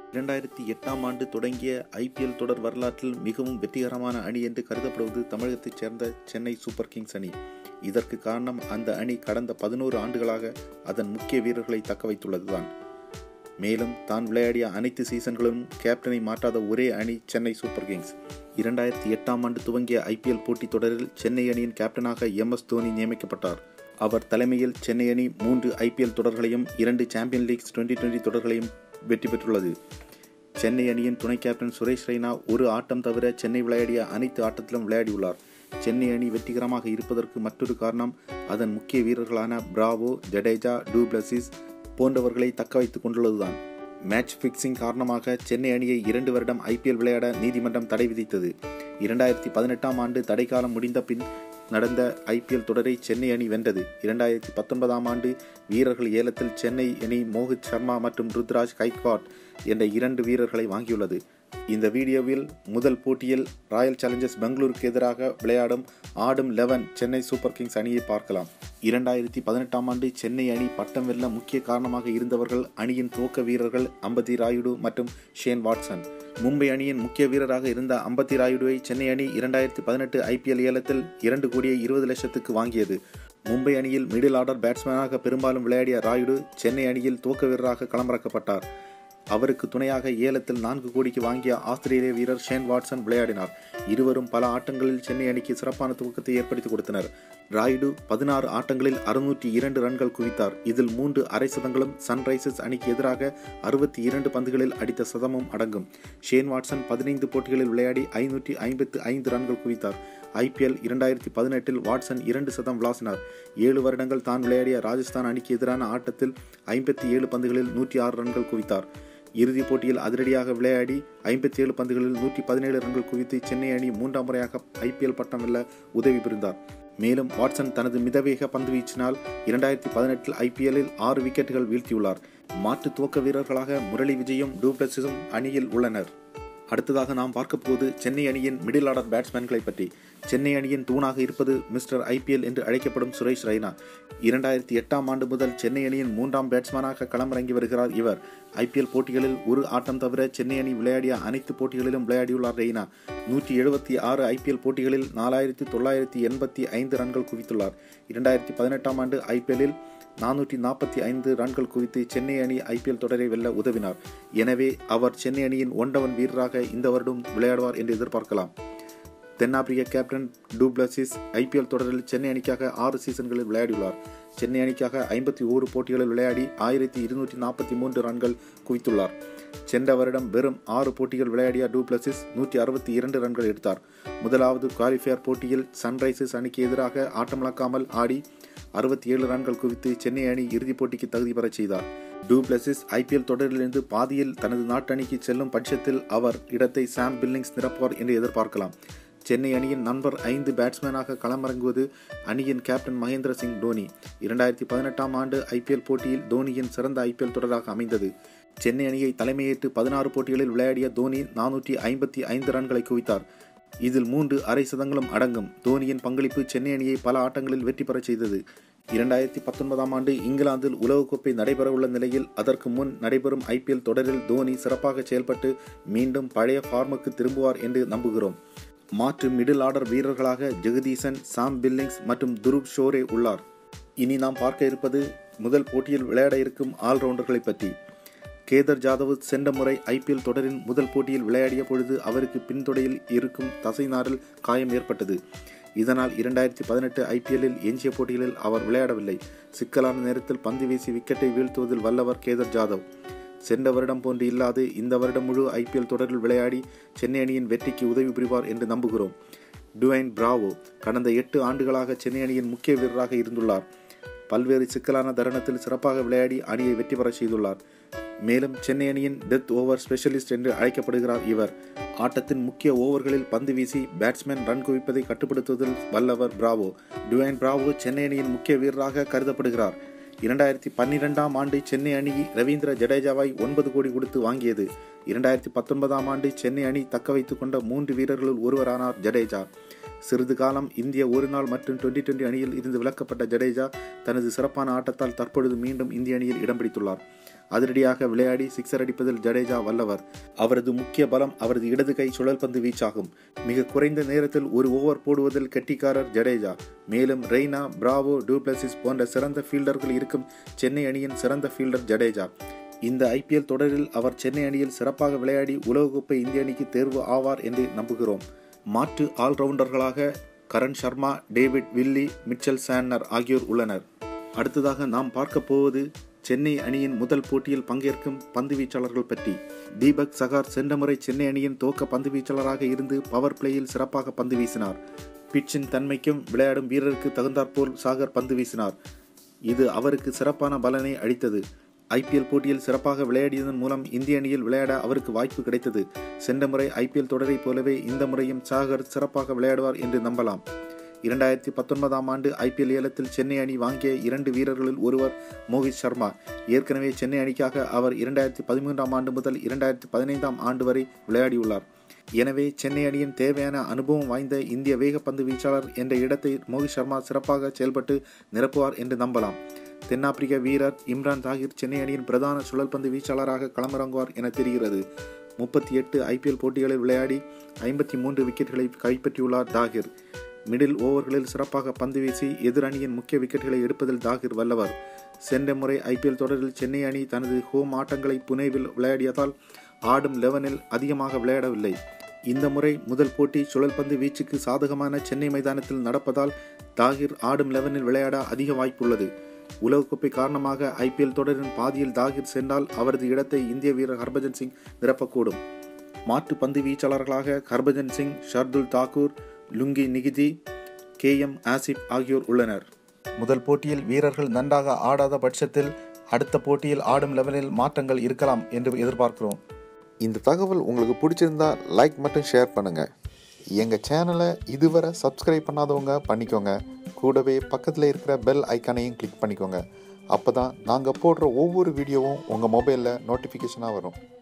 இரண்டாயிரத்தி எட்டாம் ஆண்டு தொடங்கிய ஐபிஎல் தொடர் வரலாற்றில் மிகவும் வெற்றிகரமான அணி என்று கருதப்படுவது தமிழகத்தைச் சேர்ந்த சென்னை சூப்பர் கிங்ஸ் அணி இதற்கு காரணம் அந்த அணி கடந்த பதினோரு ஆண்டுகளாக அதன் முக்கிய வீரர்களை தக்க வைத்துள்ளதுதான் மேலும் தான் விளையாடிய அனைத்து சீசன்களும் கேப்டனை மாற்றாத ஒரே அணி சென்னை சூப்பர் கிங்ஸ் இரண்டாயிரத்தி எட்டாம் ஆண்டு துவங்கிய ஐபிஎல் போட்டித் தொடரில் சென்னை அணியின் கேப்டனாக எம் எஸ் தோனி நியமிக்கப்பட்டார் அவர் தலைமையில் சென்னை அணி மூன்று ஐபிஎல் தொடர்களையும் இரண்டு சாம்பியன் லீக்ஸ் டுவெண்டி டுவெண்டி தொடர்களையும் வெற்றி பெற்றுள்ளது சென்னை அணியின் துணை கேப்டன் சுரேஷ் ரெய்னா ஒரு ஆட்டம் தவிர சென்னை விளையாடிய அனைத்து ஆட்டத்திலும் விளையாடியுள்ளார் சென்னை அணி வெற்றிகரமாக இருப்பதற்கு மற்றொரு காரணம் அதன் முக்கிய வீரர்களான பிராவோ ஜடேஜா டூப்ளசிஸ் போன்றவர்களை தக்க வைத்துக் கொண்டுள்ளதுதான் மேட்ச் பிக்சிங் காரணமாக சென்னை அணியை இரண்டு வருடம் ஐபிஎல் விளையாட நீதிமன்றம் தடை விதித்தது இரண்டாயிரத்தி பதினெட்டாம் ஆண்டு தடைக்காலம் முடிந்த பின் நடந்த ஐபிஎல் தொடரை சென்னை அணி வென்றது இரண்டாயிரத்தி பத்தொன்பதாம் ஆண்டு வீரர்கள் ஏலத்தில் சென்னை அணி மோஹித் சர்மா மற்றும் ருத்ராஜ் கைக்வாட் என்ற இரண்டு வீரர்களை வாங்கியுள்ளது இந்த வீடியோவில் முதல் போட்டியில் ராயல் சேலஞ்சர்ஸ் பெங்களூருக்கு எதிராக விளையாடும் ஆடும் லெவன் சென்னை சூப்பர் கிங்ஸ் அணியை பார்க்கலாம் இரண்டாயிரத்தி பதினெட்டாம் ஆண்டு சென்னை அணி பட்டம் வெல்ல முக்கிய காரணமாக இருந்தவர்கள் அணியின் துவக்க வீரர்கள் அம்பதி ராயுடு மற்றும் ஷேன் வாட்சன் மும்பை அணியின் முக்கிய வீரராக இருந்த அம்பத்தி ராயுடுவை சென்னை அணி இரண்டாயிரத்தி பதினெட்டு ஐபிஎல் ஏலத்தில் இரண்டு கோடியே இருபது லட்சத்துக்கு வாங்கியது மும்பை அணியில் மிடில் ஆர்டர் பேட்ஸ்மேனாக பெரும்பாலும் விளையாடிய ராயுடு சென்னை அணியில் துவக்க வீரராக களமிறக்கப்பட்டார் அவருக்கு துணையாக ஏலத்தில் நான்கு கோடிக்கு வாங்கிய ஆஸ்திரேலிய வீரர் ஷேன் வாட்சன் விளையாடினார் இருவரும் பல ஆட்டங்களில் சென்னை அணிக்கு சிறப்பான துவக்கத்தை ஏற்படுத்தி கொடுத்தனர் ராயுடு பதினாறு ஆட்டங்களில் அறுநூற்றி இரண்டு ரன்கள் குவித்தார் இதில் மூன்று அரை சதங்களும் சன்ரைசர்ஸ் அணிக்கு எதிராக அறுபத்தி இரண்டு பந்துகளில் அடித்த சதமும் அடங்கும் ஷேன் வாட்சன் பதினைந்து போட்டிகளில் விளையாடி ஐநூற்றி ஐம்பத்து ஐந்து ரன்கள் குவித்தார் ஐபிஎல் இரண்டாயிரத்தி பதினெட்டில் வாட்சன் இரண்டு சதம் விளாசினார் ஏழு வருடங்கள் தான் விளையாடிய ராஜஸ்தான் அணிக்கு எதிரான ஆட்டத்தில் ஐம்பத்தி ஏழு பந்துகளில் நூற்றி ஆறு ரன்கள் குவித்தார் இறுதிப் போட்டியில் அதிரடியாக விளையாடி ஐம்பத்தி ஏழு பந்துகளில் நூற்றி பதினேழு ரன்கள் குவித்து சென்னை அணி மூன்றாம் முறையாக ஐபிஎல் பட்டம் வெல்ல உதவி புரிந்தார் மேலும் வாட்சன் தனது மிதவேக பந்து வீச்சினால் இரண்டாயிரத்தி பதினெட்டில் ஐபிஎல்லில் ஆறு விக்கெட்டுகள் வீழ்த்தியுள்ளார் மாற்று துவக்க வீரர்களாக முரளி விஜயும் டூப்ளஸும் அணியில் உள்ளனர் அடுத்ததாக நாம் பார்க்க போவது சென்னை அணியின் மிடில் ஆர்டர் பேட்ஸ்மேன்களை பற்றி சென்னை அணியின் தூணாக இருப்பது மிஸ்டர் ஐபிஎல் என்று அழைக்கப்படும் சுரேஷ் ரெய்னா இரண்டாயிரத்தி எட்டாம் ஆண்டு முதல் சென்னை அணியின் மூன்றாம் பேட்ஸ்மேனாக களமிறங்கி வருகிறார் இவர் ஐபிஎல் போட்டிகளில் ஒரு ஆட்டம் தவிர சென்னை அணி விளையாடிய அனைத்து போட்டிகளிலும் விளையாடியுள்ளார் ரெய்னா நூற்றி எழுபத்தி ஆறு ஐபிஎல் போட்டிகளில் நாலாயிரத்தி தொள்ளாயிரத்தி எண்பத்தி ஐந்து ரன்கள் குவித்துள்ளார் இரண்டாயிரத்தி பதினெட்டாம் ஆண்டு ஐபிஎல்லில் நானூற்றி நாற்பத்தி ஐந்து ரன்கள் குவித்து சென்னை அணி ஐபிஎல் தொடரை வெல்ல உதவினார் எனவே அவர் சென்னை அணியின் ஒன்றவன் வீரராக இந்த வருடம் விளையாடுவார் என்று எதிர்பார்க்கலாம் தென்னாப்பிரிக்க கேப்டன் டூப்ளசிஸ் ஐபிஎல் தொடரில் சென்னை அணிக்காக ஆறு சீசன்களில் விளையாடியுள்ளார் சென்னை அணிக்காக ஐம்பத்தி ஓரு போட்டிகளில் விளையாடி ஆயிரத்தி இருநூற்றி நாற்பத்தி மூன்று ரன்கள் குவித்துள்ளார் சென்ற வருடம் வெறும் ஆறு போட்டிகள் விளையாடிய டூப்ளசிஸ் நூற்றி அறுபத்தி இரண்டு ரன்கள் எடுத்தார் முதலாவது குவாலிஃபயர் போட்டியில் சன்ரைசர்ஸ் அணிக்கு எதிராக ஆட்டமிழக்காமல் ஆடி அறுபத்தி ஏழு ரன்கள் குவித்து சென்னை அணி இறுதிப் போட்டிக்கு தகுதி பெறச் செய்தார் டூப்ளசிஸ் ஐபிஎல் தொடரிலிருந்து பாதியில் தனது நாட்டு அணிக்கு செல்லும் பட்சத்தில் அவர் இடத்தை சாம் பில்லிங்ஸ் நிரப்புவார் என்று எதிர்பார்க்கலாம் சென்னை அணியின் நண்பர் ஐந்து பேட்ஸ்மேனாக களமிறங்குவது அணியின் கேப்டன் மகேந்திர சிங் தோனி இரண்டாயிரத்தி பதினெட்டாம் ஆண்டு ஐபிஎல் போட்டியில் தோனியின் சிறந்த ஐபிஎல் தொடராக அமைந்தது சென்னை அணியை தலைமையேற்று பதினாறு போட்டிகளில் விளையாடிய தோனி நானூற்றி ஐம்பத்தி ஐந்து ரன்களை குவித்தார் இதில் மூன்று அரை சதங்களும் அடங்கும் தோனியின் பங்களிப்பு சென்னை அணியை பல ஆட்டங்களில் வெற்றி பெறச் செய்தது இரண்டாயிரத்தி பத்தொன்பதாம் ஆண்டு இங்கிலாந்தில் உலகக்கோப்பை நடைபெறவுள்ள நிலையில் அதற்கு முன் நடைபெறும் ஐபிஎல் தொடரில் தோனி சிறப்பாக செயல்பட்டு மீண்டும் பழைய ஃபார்முக்கு திரும்புவார் என்று நம்புகிறோம் மாற்று மிடில் ஆர்டர் வீரர்களாக ஜெகதீசன் சாம் பில்லிங்ஸ் மற்றும் துருப் ஷோரே உள்ளார் இனி நாம் பார்க்க இருப்பது முதல் போட்டியில் விளையாட இருக்கும் ஆல்ரவுண்டர்களை பற்றி கேதர் ஜாதவ் சென்ற முறை ஐபிஎல் தொடரின் முதல் போட்டியில் விளையாடிய பொழுது அவருக்கு பின்தொடையில் இருக்கும் தசைநாரில் காயம் ஏற்பட்டது இதனால் இரண்டாயிரத்தி பதினெட்டு ஐபிஎல்லில் எஞ்சிய போட்டிகளில் அவர் விளையாடவில்லை சிக்கலான நேரத்தில் பந்து வீசி விக்கெட்டை வீழ்த்துவதில் வல்லவர் கேதர் ஜாதவ் சென்ற வருடம் போன்று இல்லாது இந்த வருடம் முழு ஐபிஎல் தொடரில் விளையாடி சென்னை அணியின் வெற்றிக்கு உதவி புரிவார் என்று நம்புகிறோம் டுவைன் பிராவோ கடந்த எட்டு ஆண்டுகளாக சென்னை அணியின் முக்கிய வீரராக இருந்துள்ளார் பல்வேறு சிக்கலான தருணத்தில் சிறப்பாக விளையாடி அணியை வெற்றி பெறச் செய்துள்ளார் மேலும் சென்னை அணியின் டெத் ஓவர் ஸ்பெஷலிஸ்ட் என்று அழைக்கப்படுகிறார் இவர் ஆட்டத்தின் முக்கிய ஓவர்களில் பந்து வீசி பேட்ஸ்மேன் ரன் குவிப்பதை கட்டுப்படுத்துவதில் வல்லவர் பிராவோ டுவைன் பிராவோ சென்னை அணியின் முக்கிய வீரராக கருதப்படுகிறார் இரண்டாயிரத்தி பன்னிரெண்டாம் ஆண்டு சென்னை அணி ரவீந்திர ஜடேஜாவை ஒன்பது கோடி கொடுத்து வாங்கியது இரண்டாயிரத்தி பத்தொன்பதாம் ஆண்டு சென்னை அணி தக்க வைத்துக் கொண்ட மூன்று வீரர்களுள் ஒருவரானார் ஜடேஜா சிறிது காலம் இந்திய ஒருநாள் மற்றும் டுவெண்டி டுவெண்டி அணியில் இருந்து விலக்கப்பட்ட ஜடேஜா தனது சிறப்பான ஆட்டத்தால் தற்பொழுது மீண்டும் இந்திய அணியில் இடம் பிடித்துள்ளார் அதிரடியாக விளையாடி சிக்ஸர் அடிப்பதில் ஜடேஜா வல்லவர் அவரது முக்கிய பலம் அவரது இடது கை சுழல்பந்து வீச்சாகும் மிக குறைந்த நேரத்தில் ஒரு ஓவர் போடுவதில் கெட்டிக்காரர் ஜடேஜா மேலும் ரெய்னா பிராவோ டூப்ளசிஸ் போன்ற சிறந்த ஃபீல்டர்கள் இருக்கும் சென்னை அணியின் சிறந்த ஃபீல்டர் ஜடேஜா இந்த ஐபிஎல் தொடரில் அவர் சென்னை அணியில் சிறப்பாக விளையாடி உலகக்கோப்பை இந்திய அணிக்கு தேர்வு ஆவார் என்று நம்புகிறோம் மாற்று ஆல்ரவுண்டர்களாக Karan Sharma David Willey Mitchell Santner ஆகியோர் உள்ளனர் அடுத்ததாக நாம் பார்க்க போவது சென்னை அணியின் முதல் போட்டியில் பங்கேற்கும் பந்து வீச்சாளர்கள் பற்றி தீபக் சகார் சென்ற முறை சென்னை அணியின் துவக்க பந்து வீச்சாளராக இருந்து பவர் பிளேயில் சிறப்பாக பந்து வீசினார் பிட்சின் தன்மைக்கும் விளையாடும் வீரருக்கு தகுந்தாற்போல் சாகர் பந்து வீசினார் இது அவருக்கு சிறப்பான பலனை அளித்தது ஐபிஎல் போட்டியில் சிறப்பாக விளையாடியதன் மூலம் இந்திய அணியில் விளையாட அவருக்கு வாய்ப்பு கிடைத்தது சென்ற முறை ஐபிஎல் தொடரைப் போலவே இந்த முறையும் சாகர் சிறப்பாக விளையாடுவார் என்று நம்பலாம் இரண்டாயிரத்தி பத்தொன்பதாம் ஆண்டு ஐபிஎல் ஏலத்தில் சென்னை அணி வாங்கிய இரண்டு வீரர்களில் ஒருவர் மோஹித் சர்மா ஏற்கனவே சென்னை அணிக்காக அவர் இரண்டாயிரத்தி பதிமூன்றாம் ஆண்டு முதல் இரண்டாயிரத்தி பதினைந்தாம் ஆண்டு வரை விளையாடியுள்ளார் எனவே சென்னை அணியின் தேவையான அனுபவம் வாய்ந்த இந்திய வேகப்பந்து வீச்சாளர் என்ற இடத்தை மோஹித் சர்மா சிறப்பாக செயல்பட்டு நிரப்புவார் என்று நம்பலாம் தென்னாப்பிரிக்க வீரர் இம்ரான் தாகிர் சென்னை அணியின் பிரதான சுழல்பந்து வீச்சாளராக களமிறங்குவார் என தெரிகிறது முப்பத்தி எட்டு ஐபிஎல் போட்டிகளில் விளையாடி ஐம்பத்தி மூன்று விக்கெட்டுகளை கைப்பற்றியுள்ளார் தாகிர் மிடில் ஓவர்களில் சிறப்பாக பந்து வீசி எதிர் அணியின் முக்கிய விக்கெட்டுகளை எடுப்பதில் தாகிர் வல்லவர் சென்ற முறை ஐபிஎல் தொடரில் சென்னை அணி தனது ஹோம் ஆட்டங்களை புனேவில் விளையாடியதால் ஆடும் லெவனில் அதிகமாக விளையாடவில்லை இந்த முறை முதல் போட்டி சுழல்பந்து வீச்சுக்கு சாதகமான சென்னை மைதானத்தில் நடப்பதால் தாகிர் ஆடும் லெவனில் விளையாட அதிக வாய்ப்புள்ளது உலகக்கோப்பை காரணமாக ஐபிஎல் தொடரின் பாதியில் தாகிர் சென்றால் அவரது இடத்தை இந்திய வீரர் ஹர்பஜன் சிங் நிரப்பக்கூடும் மாற்று பந்து வீச்சாளர்களாக Harbhajan Singh Shardul Thakur Lungi Ngidi K M Asif ஆகியோர் உள்ளனர் முதல் போட்டியில் வீரர்கள் நன்றாக ஆடாத பட்சத்தில் அடுத்த போட்டியில் ஆடும் லெவலில் மாற்றங்கள் இருக்கலாம் என்று எதிர்பார்க்கிறோம் இந்த தகவல் உங்களுக்கு பிடிச்சிருந்தா லைக் மட்டும் ஷேர் பண்ணுங்கள் எங்கள் சேனலை இதுவரை சப்ஸ்கிரைப் பண்ணாதவங்க பண்ணிக்கோங்க கூடவே பக்கத்தில் இருக்கிற பெல் ஐக்கானையும் கிளிக் பண்ணிக்கோங்க அப்போ தான் நாங்கள் போடுற ஒவ்வொரு வீடியோவும் உங்கள் மொபைலில் நோட்டிஃபிகேஷனாக வரும்